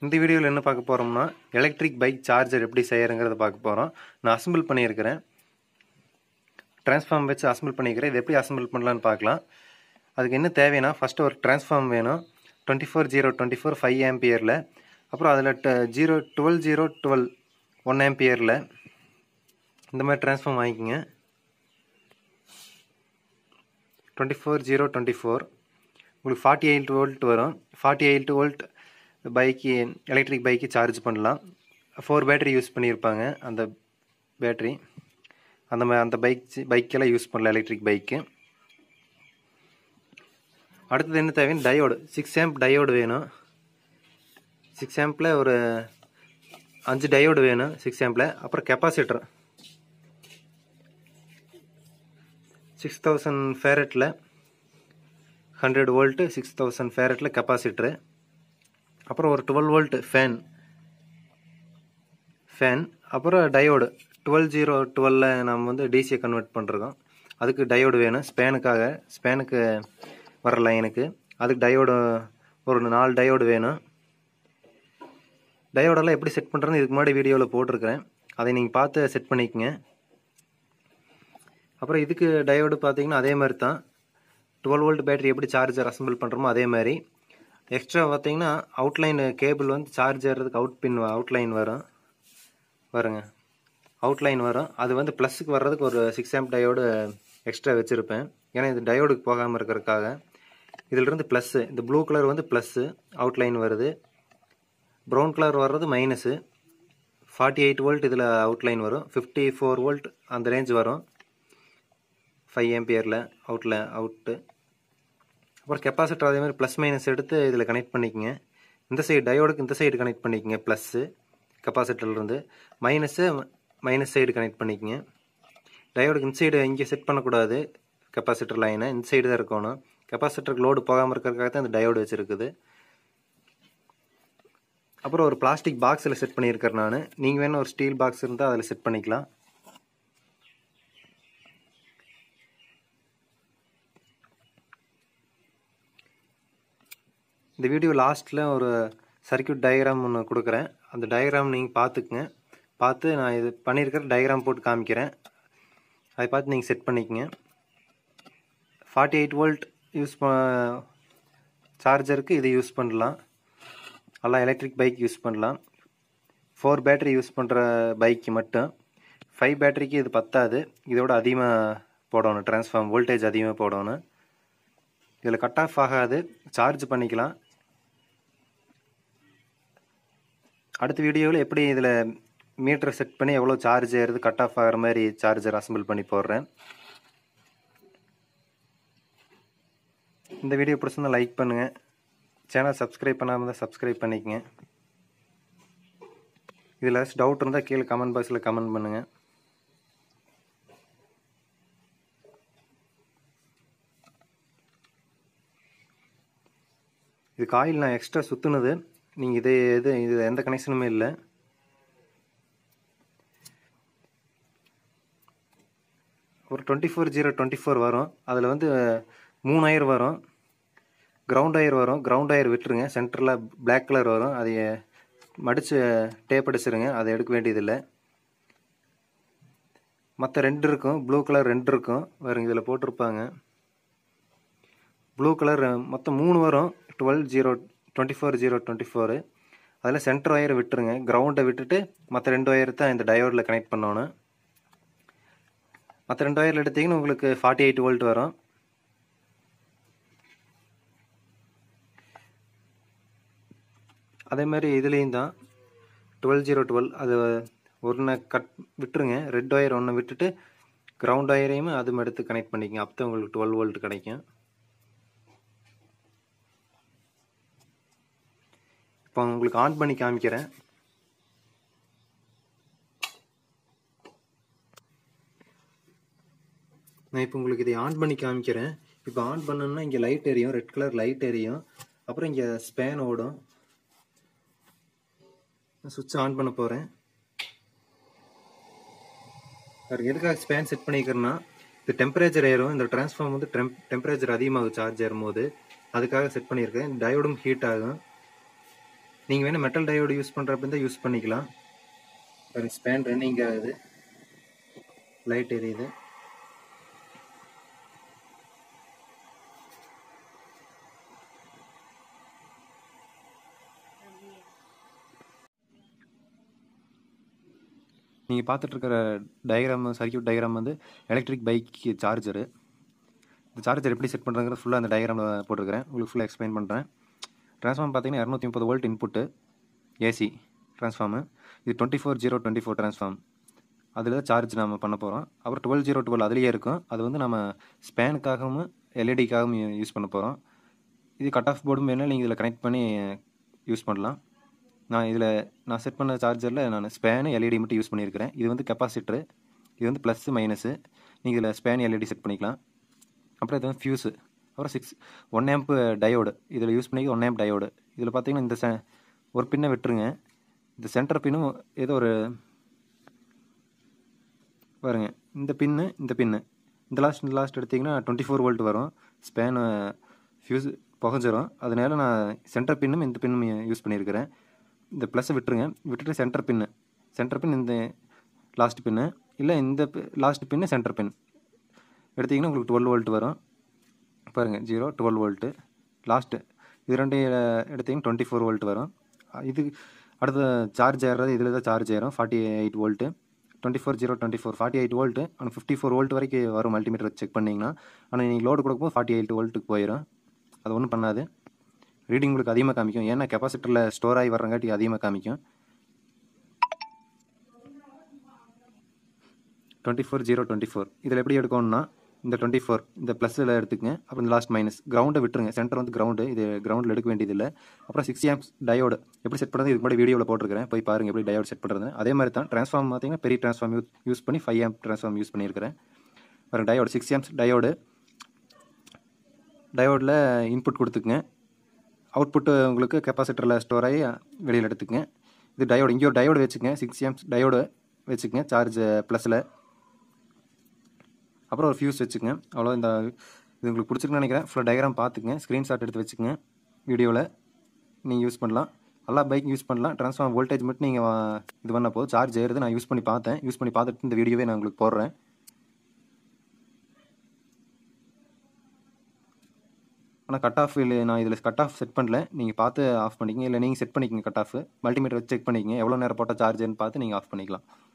இந்த வீடியோவில் என்ன பார்க்க போகிறோம்னா எலக்ட்ரிக் பைக் சார்ஜர் எப்படி செய்யறங்கிறத பார்க்க போகிறோம் நான் அசம்பிள் பண்ணியிருக்கிறேன் டிரான்ஸ்ஃபார்ம் வச்சு அசம்பிள் பண்ணியிருக்கிறேன் இது எப்படி அசம்பிள் பண்ணலான்னு பார்க்கலாம் அதுக்கு என்ன தேவைன்னா ஃபஸ்ட்டு ஒரு டிரான்ஸ்ஃபார்ம் வேணும் twenty four zero twenty four five ஆம்பியரில் அப்புறம் அதில் ட zero twelve zero twelve one ஆம்பியரில் இந்த மாதிரி டிரான்ஸ்ஃபார்ம் வாங்கிக்கோங்க twenty four zero twenty four உங்களுக்கு ஃபார்ட்டி எயிட் வோல்ட் வரும் ஃபார்ட்டி எயிட் வோல்ட் பைக்கு எலக்ட்ரிக் பைக்கு சார்ஜ் பண்ணலாம் ஃபோர் பேட்டரி யூஸ் பண்ணியிருப்பாங்க அந்த பேட்டரி அந்த மா அந்த பைக் பைக்கெல்லாம் யூஸ் பண்ணலாம் எலக்ட்ரிக் பைக்கு அடுத்தது என்ன தேவைன்னு டயோடு சிக்ஸ் ஆம்ப் டயோடு வேணும் சிக்ஸ் ஆம்பில் ஒரு அஞ்சு டயோடு வேணும் சிக்ஸ் ஆம்பில் அப்புறம் கெப்பாசிட்டர் சிக்ஸ் தௌசண்ட் ஃபேரட்டில் ஹண்ட்ரட் வோல்ட்டு சிக்ஸ் தௌசண்ட் ஃபேரட்டில் கெப்பாசிட்டரு அப்புறம் ஒரு டுவெல் வோல்ட் ஃபேன் ஃபேன் அப்புறம் டயோடு டுவெல் ஜீரோ டுவெல்ல நம்ம வந்து டிசியை கன்வெர்ட் பண்ணுறோம் அதுக்கு டயோடு வேணும் ஸ்பேனுக்காக ஸ்பேனுக்கு வர லைனுக்கு அதுக்கு டயோடு ஒரு நாலு டயோடு வேணும் டயோடெல்லாம் எப்படி செட் பண்ணுறதுன்னு இதுக்கு முன்னாடி வீடியோவில் போட்டிருக்கிறேன் அதை நீங்கள் பார்த்து செட் பண்ணிக்கங்க அப்புறம் இதுக்கு டயோடு பார்த்தீங்கன்னா அதே மாதிரி தான் டுவெல் வோல்ட் பேட்டரி எப்படி சார்ஜர் அசம்பிள் பண்ணுறோமோ அதே மாதிரி எக்ஸ்ட்ரா பார்த்தீங்கன்னா அவுட்லைன் கேபிள் வந்து சார்ஜ் ஏறதுக்கு அவுட் பின் அவுட்லைன் வரும் வருங்க அவுட்லைன் வரும் அது வந்து ப்ளஸுக்கு வர்றதுக்கு ஒரு சிக்ஸ் ஆம்ப் டயோடு எக்ஸ்ட்ரா வச்சுருப்பேன் ஏன்னா இது டயோடுக்கு போகாமல் இருக்கிறதுக்காக இதிலிருந்து ப்ளஸ்ஸு இந்த ப்ளூ கலர் வந்து ப்ளஸ்ஸு அவுட்லைன் வருது ப்ரௌன் கலர் வர்றது மைனஸு ஃபார்ட்டி எயிட் வோல்ட் இதில் அவுட்லைன் வரும் ஃபிஃப்டி ஃபோர் வோல்ட் அந்த ரேஞ்ச் வரும் ஃபைவ் ஏம்பியரில் அவுட்டில் அவுட்டு அப்புறம் கெப்பாசிட்டர் அதே மாதிரி ப்ளஸ் மைனஸ் எடுத்து இதில் கனெக்ட் பண்ணிக்கங்க இந்த சைடு டயோடுக்கு இந்த சைடு கனெக்ட் பண்ணிக்கங்க ப்ளஸ்ஸு கெப்பாசிட்டர்லேருந்து மைனஸு மைனஸ் சைடு கனெக்ட் பண்ணிக்கங்க டயோடுக்கு இந்த சைடு இங்கே செட் பண்ணக்கூடாது கெப்பாசிட்டர் லைனை இந்த சைடு தான் இருக்கணும் கெப்பாசிட்டருக்கு லோடு போகாமல் இருக்கிறதுக்காக தான் இந்த டயோடு வச்சுருக்குது அப்புறம் ஒரு பிளாஸ்டிக் பாக்ஸில் செட் பண்ணியிருக்கிறேன் நான் நீங்கள் வேணும் ஒரு ஸ்டீல் பாக்ஸ் இருந்தால் அதில் செட் பண்ணிக்கலாம் இந்த வீடியோ லாஸ்ட்டில் ஒரு சர்க்கியூட் டயக்ராம் ஒன்று கொடுக்குறேன் அந்த டயக்ராம் நீங்கள் பார்த்துக்குங்க பார்த்து நான் இது பண்ணியிருக்கிற டயக்ராம் போட்டு காமிக்கிறேன் அதை பார்த்து நீங்கள் செட் பண்ணிக்கங்க ஃபார்ட்டி எயிட் வோல்ட் யூஸ் ப சார்ஜருக்கு இதை யூஸ் பண்ணலாம் எல்லாம் எலக்ட்ரிக் பைக் யூஸ் பண்ணலாம் ஃபோர் பேட்டரி யூஸ் பண்ணுற பைக்கு மட்டும் ஃபைவ் பேட்டரிக்கு இது பத்தாது இதோட அதிகமாக போடணும் ட்ரான்ஸ்ஃபார்ம் வோல்டேஜ் அதிகமாக போடணும் இதில் கட் ஆஃப் ஆகாது சார்ஜ் பண்ணிக்கலாம் அடுத்த வீடியோவில் எப்படி இதில் மீட்டர் செட் பண்ணி எவ்வளோ சார்ஜ் ஏறுது கட் ஆஃப் ஆகிற மாதிரி சார்ஜர் அசம்பிள் பண்ணி போடுறேன் இந்த வீடியோ பிடிச்சிருந்தா லைக் பண்ணுங்கள் சேனல் சப்ஸ்கிரைப் பண்ணாமல் இருந்தால் சப்ஸ்கிரைப் பண்ணிக்கங்க இதில் டவுட் இருந்தால் கீழே கமெண்ட் பாக்ஸில் கமெண்ட் பண்ணுங்கள் இது காயில் நான் எக்ஸ்ட்ரா சுற்றுனது நீங்கள் இது இது இது எந்த கனெக்ஷனுமே இல்லை ஒரு twenty four zero twenty four வரும் அதில் வந்து மூணு ஒயர் வரும் கிரவுண்ட் ஒயர் வரும் கிரவுண்ட் ஒயர் விட்டுருங்க சென்டரில் பிளாக் கலர் வரும் அதை மடித்து டேப் அடிச்சிருங்க அதை எடுக்க வேண்டியதில்லை மற்ற ரெண்டு இருக்கும் ப்ளூ கலர் ரெண்டு இருக்கும் வருங்க இதில் போட்டிருப்பாங்க ப்ளூ கலர் மொத்தம் மூணு வரும் twelve zero twenty four zero twenty four அதில் சென்டர் ஒயரை விட்டுருங்க கிரவுண்டை விட்டுட்டு மற்ற ரெண்டு ஒயர் தான் இந்த டயோடில் கனெக்ட் பண்ணணும் மற்ற ரெண்டு ஒயரில் எடுத்திங்கன்னா உங்களுக்கு ஃபார்ட்டி எயிட் வோல்ட் வரும் அதே மாதிரி இதுலேயும் தான் டுவெல் ஜீரோ டுவெல் அது ஒன்று கட் விட்டுருங்க ரெட் ஒயர் ஒன்று விட்டுட்டு கிரவுண்ட் ஒயரையும் அதுவும் எடுத்து கனெக்ட் பண்ணிக்கங்க அப்போ தான் உங்களுக்கு டுவெல் வோல்ட் கிடைக்கும் இப்போ உங்களுக்கு ஆன் பண்ணி காமிக்கிறேன் நான் இப்போ உங்களுக்கு இதை ஆன் பண்ணி காமிக்கிறேன் இப்போ ஆன் பண்ணணும்னா இங்கே லைட் எரியும் ரெட் கலர் லைட் எரியும் அப்புறம் இங்கே ஸ்பேன் ஓடும் நான் சுவிட்ச் ஆன் பண்ண போகிறேன் வேறு எதுக்காக ஸ்பேன் செட் பண்ணிக்கிறேன்னா இது டெம்பரேச்சர் ஏறும் இந்த டிரான்ஸ்ஃபார்ம் வந்து டெம் டெம்பரேச்சர் அதிகமாகும் சார்ஜ் ஏறும்போது அதுக்காக செட் பண்ணியிருக்கேன் டயோடும் ஹீட் ஆகும் நீங்கள் வேணும் மெட்டல் டயோடு யூஸ் பண்ணுறப்ப இருந்தால் யூஸ் பண்ணிக்கலாம் பாருங்க ஸ்பேன் ரன்னிங் ஆகுது லைட் எரியுது நீங்கள் பார்த்துட்டு இருக்கிற டயக்ராம் சர்க்கியூட் டயக்ராம் வந்து எலக்ட்ரிக் பைக் சார்ஜரு இந்த சார்ஜர் எப்படி செட் பண்ணுறதுங்கிறது ஃபுல்லாக அந்த டயக்ராமில் போட்டிருக்கிறேன் உங்களுக்கு ஃபுல்லாக எக்ஸ்பிளைன் பண்ணுறேன் ட்ரான்ஸ்ஃபார்ம் பார்த்தீங்கன்னா இரநூத்தி முப்பது வோல்ட் இன்புட்டு ஏசி ட்ரான்ஸ்ஃபார்மு இது twenty four zero twenty four transform அதில் தான் சார்ஜ் நம்ம பண்ண போகிறோம் அப்புறம் டுவெல் ஜீரோ டுவெல் அதுலேயே இருக்கும் அது வந்து நம்ம ஸ்பேனுக்காகவும் எல்இடிக்காகவும் யூஸ் பண்ண போகிறோம் இது கட் ஆஃப் போர்டும் வேணால் நீங்கள் இதில் கனெக்ட் பண்ணி யூஸ் பண்ணலாம் நான் இதில் நான் செட் பண்ண சார்ஜரில் நான் ஸ்பேனு எல்இடி மட்டும் யூஸ் பண்ணியிருக்கிறேன் இது வந்து கெப்பாசிட்டரு இது வந்து ப்ளஸ்ஸு மைனஸு நீங்கள் இதில் ஸ்பேன் எல்இடி செட் பண்ணிக்கலாம் அப்புறம் இது வந்து ஃபியூஸு அப்புறம் சிக்ஸ் ஒன் ஆம்ப் டயோடு இதில் யூஸ் பண்ணி ஒன் ஆம்ப் டயோடு இதில் பார்த்தீங்கன்னா இந்த செ ஒரு பின்னை விட்டுருங்க இந்த சென்டர் பின்னும் ஏதோ ஒரு பாருங்க இந்த பின்னு இந்த பின்னு இந்த லாஸ்ட் இந்த லாஸ்ட் எடுத்திங்கன்னா டுவெண்ட்டி ஃபோர் வோல்ட் வரும் ஸ்பேனு ஃபியூஸ் புகஞ்சிரும் அதனால நான் சென்டர் பின்னும் இந்த பின்னும் யூஸ் பண்ணியிருக்கிறேன் இந்த ப்ளஸ்ஸை விட்டுருங்க விட்டுட்டு சென்டர் பின்னு சென்டர் பின் இந்த லாஸ்ட் பின்னு இல்லை இந்த லாஸ்ட் பின்னு சென்டர் பின் எடுத்திங்கன்னா உங்களுக்கு டுவெல் வோல்ட் வரும் பாருங்கள் ஜீரோ டுவெல் வோல்ட்டு லாஸ்ட்டு இது ரெண்டு எடுத்திங்கன்னா டுவெண்ட்டி ஃபோர் வோல்ட் வரும் இது அடுத்த சார்ஜ் ஏறுறது இதில் தான் சார்ஜ் ஏறும் forty eight volt twenty four zero twenty four forty eight volt ஆனால் ஃபிஃப்டி ஃபோர் வோல்ட் வரைக்கும் வரும் மல்டிமீட்டர் செக் பண்ணிங்கன்னா ஆனால் நீங்கள் லோடு கொடுக்கும்போது ஃபார்ட்டி எயிட் வோல்ட்டுக்கு போயிடும் அது ஒன்றும் பண்ணாது ரீடிங் உங்களுக்கு அதிகமாக காமிக்கும் ஏன்னா கெப்பாசிட்டரில் ஸ்டோர் ஆகி வர்றங்காட்டி அதிகமாக காமிக்கும் twenty four zero twenty four இதில் எப்படி எடுக்கணும்னா இந்த டுவெண்ட்டி ஃபோர் இந்த ப்ளஸில் எடுத்துக்கங்க அப்புறம் இந்த லாஸ்ட் மைனஸ் கிரவுண்டை விட்டுருங்க சென்டர் வந்து கிரவுண்டு இது கிரவுண்டில் எடுக்க வேண்டியதில்லை அப்புறம் சிக்ஸ் ஆம்ஸ் டயோடு எப்படி செட் பண்ணுறது இதுக்கு முன்னாடி வீடியோவில் போட்டிருக்கிறேன் போய் பாருங்கள் எப்படி டயோடு செட் பண்ணுறது அதே மாதிரி தான் ட்ரான்ஸ்ஃபார்ம் பார்த்தீங்கன்னா பெரிய ட்ரான்ஸ்ஃபார்ம் யூஸ் யூஸ் பண்ணி ஃபைவ் ஆம்ப் ட்ரான்ஸ்ஃபார்ம் யூஸ் பண்ணியிருக்கிறேன் பாருங்க டயோடு சிக்ஸ் ஆம்ஸ் டயோடு டயோடில் இன்புட் கொடுத்துக்குங்க அவுட்புட்டு உங்களுக்கு கெப்பாசிட்டரில் ஸ்டோர் ஆகி வெளியில் எடுத்துக்கங்க இது டயோடு இங்கே ஒரு டயோடு வச்சுக்கங்க சிக்ஸ் ஆம்ஸ் டயோடு வச்சுக்கங்க சார்ஜ் ப்ளஸில் அப்புறம் ஒரு ஃபியூஸ் வச்சுக்கங்க அவ்வளோ இந்த இது உங்களுக்கு பிடிச்சிருக்குன்னு நினைக்கிறேன் ஃபுல்லாக டயக்ராம் பார்த்துக்குங்க ஸ்க்ரீன்ஷாட் எடுத்து வச்சுக்கங்க வீடியோவில் நீங்கள் யூஸ் பண்ணலாம் எல்லா பைக் யூஸ் பண்ணலாம் ட்ரான்ஸ்ஃபார்ம் வோல்டேஜ் மட்டும் நீங்கள் இது பண்ண போது சார்ஜ் ஏறுது நான் யூஸ் பண்ணி பார்த்தேன் யூஸ் பண்ணி பார்த்துட்டு இந்த வீடியோவே நான் உங்களுக்கு போடுறேன் ஆனால் கட் ஆஃப் இல்லை நான் இதில் கட் ஆஃப் செட் பண்ணல நீங்கள் பார்த்து ஆஃப் பண்ணிக்கங்க இல்லை நீங்கள் செட் பண்ணிக்கங்க கட் ஆஃப் மல்டிமீட்டர் வச்சு செக் பண்ணிக்கங்க எவ்வளோ நேரம் போட்டால் சார்ஜர்னு பார்த்து நீங்கள் ஆஃப் பண்ணிக்கலாம்